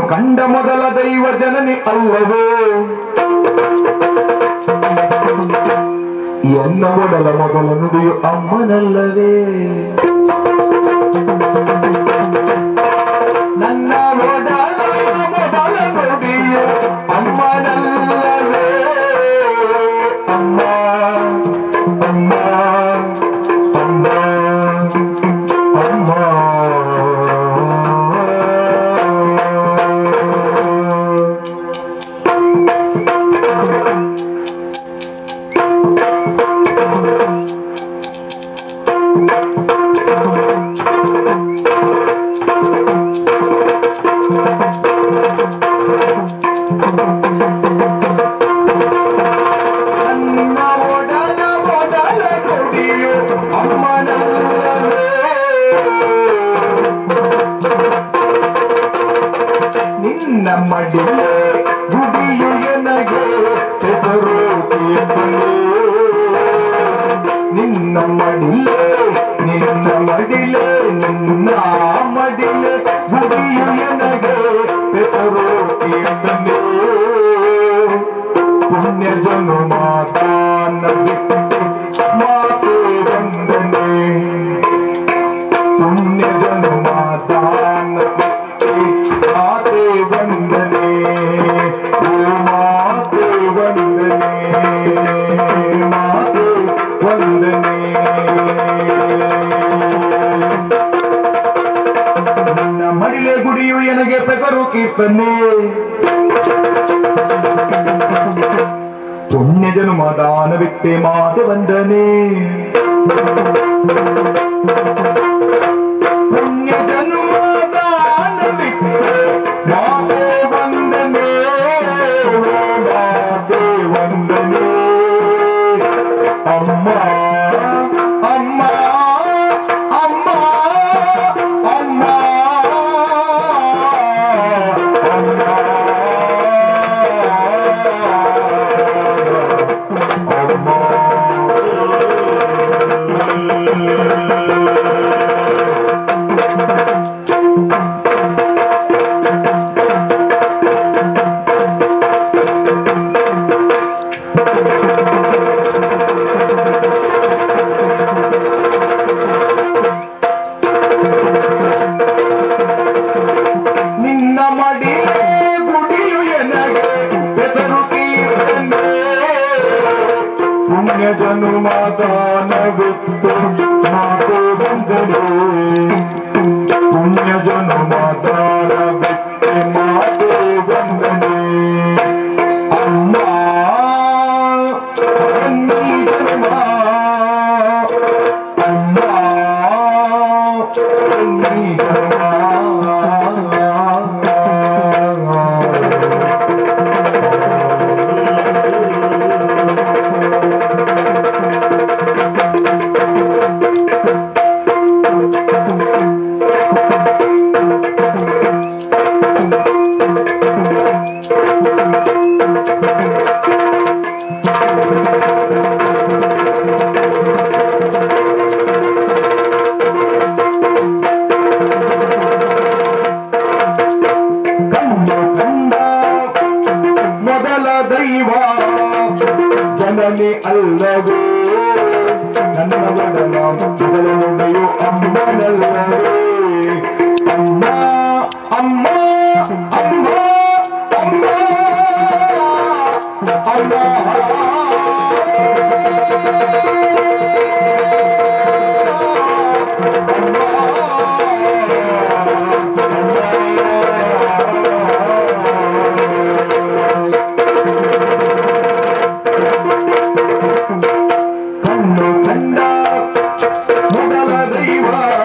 ಕಂಡ ಮೊದಲ ದೈವ ಜನನಿ ಅಲ್ಲವೇ ಎನ್ನ ಮೊದಲ ಮೊದಲ ನುಡಿಯು ಅಮ್ಮನಲ್ಲವೇ ನನ್ನ ಮೊದಲ ಮೊದಲ ನುಡಿಯು ಅಮ್ಮನಲ್ಲವೇ ಅಮ್ಮ ಅಮ್ಮ ಅಮ್ಮ ಅಮ್ಮ ನನ್ನ ಮೊದಲ ಮೊದಲ ನುಡಿಯು ಅಮ್ಮನಲ್ಲವೇ ನಿನ್ನ ಮಡಿಲೆ ಗುಡಿಯು ಎನಗೆ ಹೆಸರು ಕೇಳಲು ನಿನ್ನ ಮಡಿಲೆ ನಿನ್ನ ಮಡಿಲೆ ನಿನ್ನ ಮಡಿಲೆ ಗುಡಿಯು ಎನಗೆ ಹೆಸರು ಕೇಳಲು ಪುಣ್ಯ ಜನು ಮಾತಾನ ಬಿಟ್ಟು ಮಾತು ಬಂದನೆ ಪುಣ್ಯ ಜನು ಮಾತಾನ ಬಿಟ್ಟು ಮಾತೆ ಬಂದನೆ ಓ ಮಾತೆ ಬಂದನೆ ಮಾತೆ ಬಂದನೆ ನಿನ್ನ ಮಡಿಲೆ ಗುಡಿಯು ಎನಗೆ ಪೆದರು ಕೀರ್ತನೆ ಪುಣ್ಯ ಜನುಮದಾನ ವಿತ್ತೆ ಮಾತೆ ವಂದನೆ ಪುಣ್ಯ ಜನುಮದಾನ ವಿತ್ತೆ ಮಾತೆ ವಂದನೆ ಮಾತೆ ವಂದನೆ ಅಮ್ಮ ಅಮ್ಮ ಅಮ್ಮ ಅಮ್ಮ ನಿನ್ನ ಮಡಿಲೆ ಗುಡಿಯು ಎನಗೆ ಬೆದರು ಕೀರ್ತನೆ ಪುಣ್ಯ ಜನುಮದಾನ ಬಿಟ್ಟು ಮಾತು ಬಂದರು ಪುಣ್ಯ ಜನುಮದಾನ ಬಿಟ್ಟು ಮಾತು ಬಂದನೆ ಅಮ್ಮ ಅನ್ನಿ ಜನ್ಮ ಅಮ್ಮ ಅನ್ನಿ ಜನ್ಮ ಕಣ್ಣು ಕಂಡ ಮೊದಲ ದೈವ ಜನನಿ ಅಲ್ಲವೇ ನನ್ನ ಮೊದಲ ಮೊದಲ ನುಡಿಯು ಅಮ್ಮನಲ್ಲವೇ ಅಮ್ಮ ಅಮ್ಮ ಅಮ್ಮ ಅಮ್ಮ ಕಣ್ಣು ಕಂಡ ಮೊದಲ ದೈವ